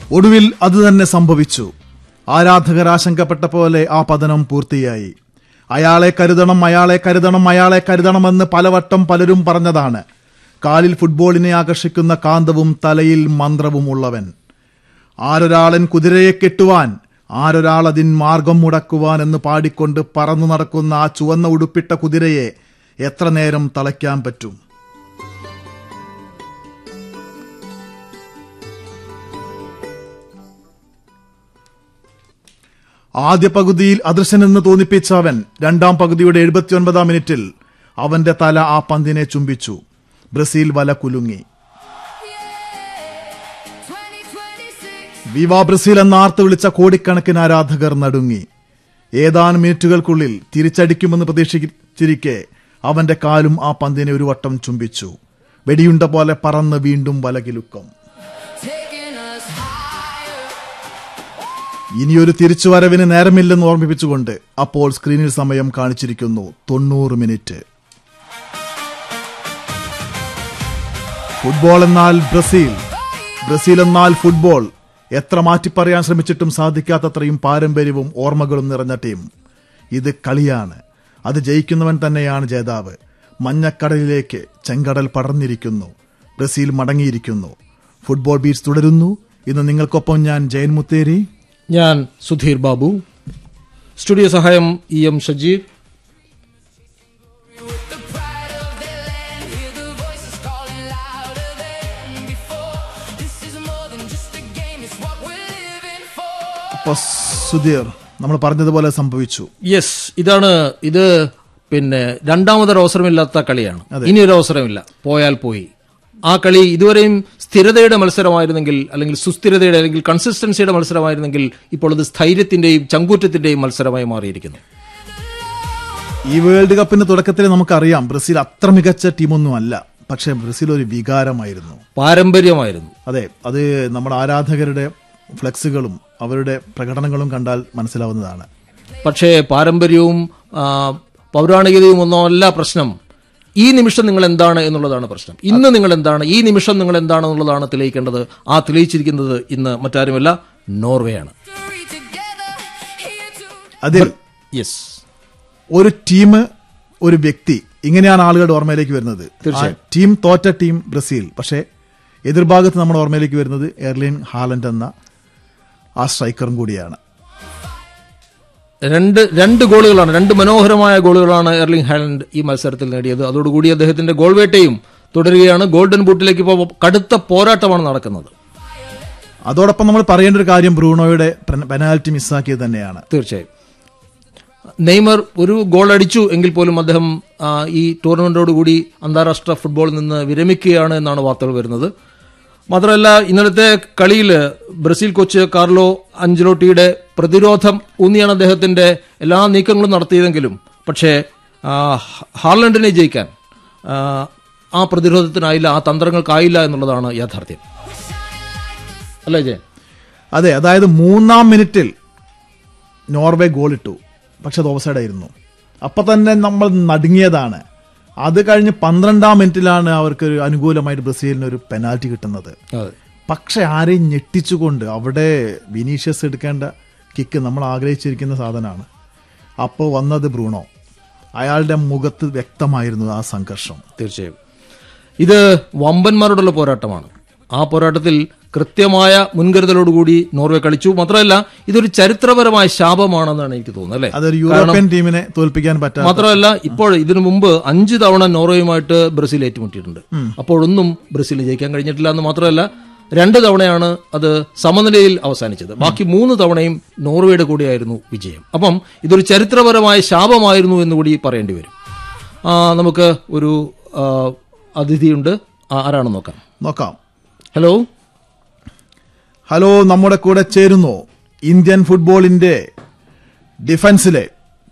ഒടുവിൽ അത് തന്നെ സംഭവിച്ചു ആരാധകർ ആശങ്കപ്പെട്ട പോലെ ആ പതനം പൂർത്തിയായി അയാളെ കരുതണം അയാളെ കരുതണം അയാളെ കരുതണമെന്ന് പലവട്ടം പലരും പറഞ്ഞതാണ് കാലിൽ ഫുട്ബോളിനെ ആകർഷിക്കുന്ന കാന്തവും തലയിൽ മന്ത്രവും ഉള്ളവൻ ആരൊരാളൻ കുതിരയെ കെട്ടുവാൻ ആരൊരാൾ അതിൻ മാർഗം മുടക്കുവാൻ എന്ന് പാടിക്കൊണ്ട് പറന്നു നടക്കുന്ന ആ ചുവന്ന ഉടുപ്പിട്ട കുതിരയെ എത്ര നേരം തളയ്ക്കാൻ പറ്റും ആദ്യ പകുതിയിൽ അദൃശ്യനെന്ന് തോന്നിപ്പിച്ച അവൻ രണ്ടാം പകുതിയുടെ എഴുപത്തിയൊൻപതാം മിനിറ്റിൽ അവന്റെ തല ആ പന്തിനെ ചുംബിച്ചു ബ്രസീൽ വല കുലുങ്ങി വിവാ ബ്രസീൽ എന്ന ആർത്ത് വിളിച്ച കോടിക്കണക്കിന് ആരാധകർ നടുങ്ങി ഏതാനും മിനിറ്റുകൾക്കുള്ളിൽ തിരിച്ചടിക്കുമെന്ന് പ്രതീക്ഷിച്ചിരിക്കെ അവന്റെ കാലും ആ പന്തിനെ ഒരു വട്ടം ചുംബിച്ചു വെടിയുണ്ട പോലെ പറന്ന് വീണ്ടും വലകിലുക്കം ഇനിയൊരു തിരിച്ചുവരവിന് നേരമില്ലെന്ന് ഓർമ്മിപ്പിച്ചുകൊണ്ട് അപ്പോൾ സ്ക്രീനിൽ സമയം കാണിച്ചിരിക്കുന്നു തൊണ്ണൂറ് മിനിറ്റ് ഫുട്ബോൾ എന്നാൽ ബ്രസീൽ ബ്രസീൽ എന്നാൽ ഫുട്ബോൾ എത്ര മാറ്റിപ്പറയാൻ ശ്രമിച്ചിട്ടും സാധിക്കാത്തത്രയും പാരമ്പര്യവും ഓർമ്മകളും നിറഞ്ഞ ടീം ഇത് കളിയാണ് അത് ജയിക്കുന്നവൻ തന്നെയാണ് ജേതാവ് മഞ്ഞക്കടലിലേക്ക് ചെങ്കടൽ പടർന്നിരിക്കുന്നു ബ്രസീൽ മടങ്ങിയിരിക്കുന്നു ഫുട്ബോൾ ബീച്ച് തുടരുന്നു ഇന്ന് നിങ്ങൾക്കൊപ്പം ഞാൻ ജയൻ മുത്തേരി ഞാൻ സുധീർ ബാബു സ്റ്റുഡിയോ സഹായം ഇ എം ഷജീർ അപ്പൊ സുധീർ നമ്മൾ പറഞ്ഞതുപോലെ സംഭവിച്ചു യെസ് ഇതാണ് ഇത് പിന്നെ രണ്ടാമതൊരു അവസരമില്ലാത്ത കളിയാണ് ഇനിയൊരു അവസരമില്ല പോയാൽ പോയി ആ കളി ഇതുവരെയും സ്ഥിരതയുടെ മത്സരമായിരുന്നെങ്കിൽ അല്ലെങ്കിൽ സുസ്ഥിരതയുടെ അല്ലെങ്കിൽ കൺസിസ്റ്റൻസിയുടെ മത്സരമായിരുന്നെങ്കിൽ ഇപ്പോൾ ഇത് സ്ഥൈര്യത്തിന്റെയും ചങ്കൂറ്റത്തിന്റെയും മത്സരമായി മാറിയിരിക്കുന്നു ഈ വേൾഡ് കപ്പിന്റെ തുടക്കത്തിൽ നമുക്കറിയാം ബ്രസീൽ അത്ര മികച്ച ടീമൊന്നും അല്ല പക്ഷേ ബ്രസീൽ ഒരു വികാരമായിരുന്നു പാരമ്പര്യമായിരുന്നു അതെ അത് നമ്മുടെ ആരാധകരുടെ ഫ്ലെക്സുകളും അവരുടെ പ്രകടനങ്ങളും കണ്ടാൽ മനസ്സിലാവുന്നതാണ് പക്ഷേ പാരമ്പര്യവും ആ, പൗരാണികതയും ഒന്നുമല്ല പ്രശ്നം ഈ നിമിഷം നിങ്ങൾ എന്താണ് എന്നുള്ളതാണ് പ്രശ്നം ഇന്ന് നിങ്ങൾ എന്താണ് ഈ നിമിഷം നിങ്ങൾ എന്താണ് എന്നുള്ളതാണ് തെളിയിക്കേണ്ടത് ആ തെളിയിച്ചിരിക്കുന്നത് ഇന്ന് മറ്റാരുമല്ല നോർവേയാണ് അതിൽ യെസ് ഒരു ടീം ഒരു വ്യക്തി ഇങ്ങനെയാണ് ആളുകളുടെ ഓർമ്മയിലേക്ക് വരുന്നത് തീർച്ചയായും. ആ ടീം തോറ്റ ടീം ബ്രസീൽ പക്ഷേ എതിർഭാഗത്ത് നമ്മുടെ ഓർമ്മയിലേക്ക് വരുന്നത് എയർലൈൻ ഹാലൻഡ് എന്ന ആ സ്ട്രൈക്കറും കൂടിയാണ് രണ്ട് രണ്ട് ഗോളുകളാണ് രണ്ട് മനോഹരമായ ഗോളുകളാണ് എർലിംഗ് ഹാലൻഡ് ഈ മത്സരത്തിൽ നേടിയത് അതോടുകൂടി അദ്ദേഹത്തിന്റെ ഗോൾ വേട്ടയും തുടരുകയാണ് ഗോൾഡൻ ബൂട്ടിലേക്ക് ഇപ്പോൾ കടുത്ത പോരാട്ടമാണ് നടക്കുന്നത് അതോടൊപ്പം നമ്മൾ പറയേണ്ട ഒരു കാര്യം ബ്രൂണോയുടെ പെനാൽറ്റി മിസ്സാക്കിയത് തന്നെയാണ് തീർച്ചയായും നെയ്മർ ഒരു ഗോൾ അടിച്ചു എങ്കിൽ പോലും അദ്ദേഹം ആ, ഈ ടൂർണമെന്റോടുകൂടി അന്താരാഷ്ട്ര ഫുട്ബോളിൽ നിന്ന് വിരമിക്കുകയാണ് എന്നാണ് വാർത്തകൾ വരുന്നത് മാത്രമല്ല ഇന്നലത്തെ കളിയിൽ ബ്രസീൽ കോച്ച് കാർലോ അഞ്ചലോട്ടിയുടെ പ്രതിരോധം ഊന്നിയാണ് അദ്ദേഹത്തിന്റെ എല്ലാ നീക്കങ്ങളും നടത്തിയതെങ്കിലും പക്ഷേ ആ, ഹാർലൻഡിനെ ജയിക്കാൻ ആ, ആ പ്രതിരോധത്തിനായില്ല ആ തന്ത്രങ്ങൾക്കായില്ല എന്നുള്ളതാണ് യാഥാർത്ഥ്യം അല്ലേ ജയൻ അതെ അതായത് മൂന്നാം മിനിറ്റിൽ നോർവേ ഗോളിട്ടു പക്ഷെ അത് ഓഫ്സൈഡ് ആയിരുന്നു അപ്പൊ തന്നെ നമ്മൾ നടുങ്ങിയതാണ് അത് കഴിഞ്ഞ് പന്ത്രണ്ടാം മിനിറ്റിലാണ് അവർക്ക് ഒരു അനുകൂലമായിട്ട് ബ്രസീലിന് ഒരു പെനാൽറ്റി കിട്ടുന്നത് അതെ പക്ഷെ ആരെയും ഞെട്ടിച്ചുകൊണ്ട് അവിടെ വിനീഷ്യസ് എടുക്കേണ്ട കിക്ക് നമ്മൾ ആഗ്രഹിച്ചിരിക്കുന്ന സാധനമാണ് അപ്പോൾ വന്നത് ബ്രൂണോ അയാളുടെ മുഖത്ത് വ്യക്തമായിരുന്നു ആ സംഘർഷം തീർച്ചയായും ഇത് വമ്പന്മാരോടുള്ള പോരാട്ടമാണ് ആ പോരാട്ടത്തിൽ കൃത്യമായ മുൻകരുതലോടുകൂടി നോർവേ കളിച്ചു മാത്രമല്ല ഇതൊരു ചരിത്രപരമായ ശാപമാണെന്നാണ് എനിക്ക് തോന്നുന്നത് അല്ലേ അതൊരു യൂറോപ്യൻ ടീമിനെ തോൽപ്പിക്കാൻ പറ്റാത്ത മാത്രമല്ല ഇപ്പോൾ ഇതിനു മുമ്പ് അഞ്ച് തവണ നോർവേയുമായിട്ട് ബ്രസീൽ ഏറ്റുമുട്ടിയിട്ടുണ്ട് അപ്പോഴൊന്നും ബ്രസീൽ ജയിക്കാൻ കഴിഞ്ഞിട്ടില്ല എന്ന് മാത്രമല്ല രണ്ട് തവണയാണ് അത് സമനിലയിൽ അവസാനിച്ചത് ബാക്കി മൂന്ന് തവണയും നോർവേയുടെ കൂടെയായിരുന്നു വിജയം അപ്പം ഇതൊരു ചരിത്രപരമായ ശാപമായിരുന്നു എന്ന് കൂടി പറയേണ്ടി വരും ആ, നമുക്ക് ഒരു ആ, അതിഥിയുണ്ട് ആ, ആരാണെന്ന് നോക്കാം നോക്കാം ഹലോ ഹലോ നമ്മുടെ കൂടെ ചേരുന്നു ഇന്ത്യൻ ഫുട്ബോളിന്റെ ഡിഫൻസിലെ